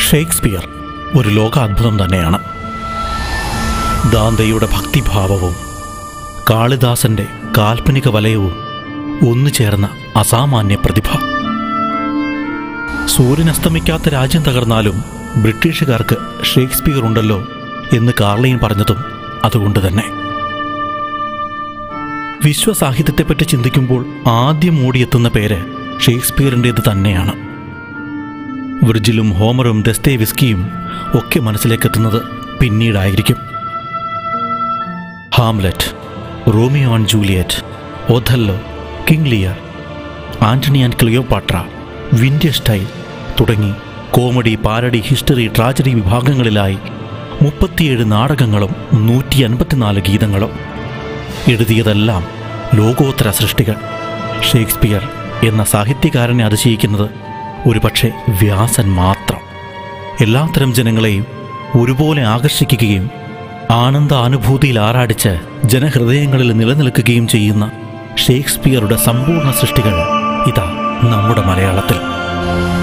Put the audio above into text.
Shakespeare ഒരു ലോകാത്ഭുതം തന്നെയാണ് ദാന്തയുടെ ഭക്തിഭാവവും കാളിദാസന്റെ കാൽപ്പനിക വലയവും ഒന്നു ചേർന്ന അസാമാന്യ പ്രതിഭ സൂര്യനസ്തമിക്കാത്ത രാജ്യം തകർന്നാലും ബ്രിട്ടീഷുകാർക്ക് ഷേക്സ്പിയർ ഉണ്ടല്ലോ എന്ന് കാർലൈൻ പറഞ്ഞതും അതുകൊണ്ട് തന്നെ വിശ്വസാഹിത്യത്തെപ്പറ്റി ചിന്തിക്കുമ്പോൾ ആദ്യം ഓടിയെത്തുന്ന പേര് ഷേക്സ്പിയറിൻ്റേത് തന്നെയാണ് വിർജിലും ഹോമറും ദസ്തേവിസ്കിയും ഒക്കെ മനസ്സിലേക്കെത്തുന്നത് പിന്നീടായിരിക്കും Hamlet Romeo and Juliet Othello King Lear Antony and Cleopatra വിൻഡ്യ സ്റ്റൈൽ തുടങ്ങി കോമഡി പാരഡി ഹിസ്റ്ററി ട്രാജഡി വിഭാഗങ്ങളിലായി മുപ്പത്തിയേഴ് നാടകങ്ങളും നൂറ്റി അൻപത്തിനാല് ഗീതങ്ങളും എഴുതിയതെല്ലാം ലോകോത്തര സൃഷ്ടികൾ ഷേക്സ്പിയർ എന്ന സാഹിത്യകാരനെ അതിശയിക്കുന്നത് ഒരുപക്ഷെ വ്യാസൻ മാത്രം എല്ലാത്തരം ജനങ്ങളെയും ഒരുപോലെ ആകർഷിക്കുകയും ആനന്ദ അനുഭൂതിയിൽ ആറാടിച്ച് ജനഹൃദയങ്ങളിൽ നിലനിൽക്കുകയും ചെയ്യുന്ന ഷേക്സ്പിയറുടെ സമ്പൂർണ്ണ സൃഷ്ടികൾ ഇതാ നമ്മുടെ മലയാളത്തിൽ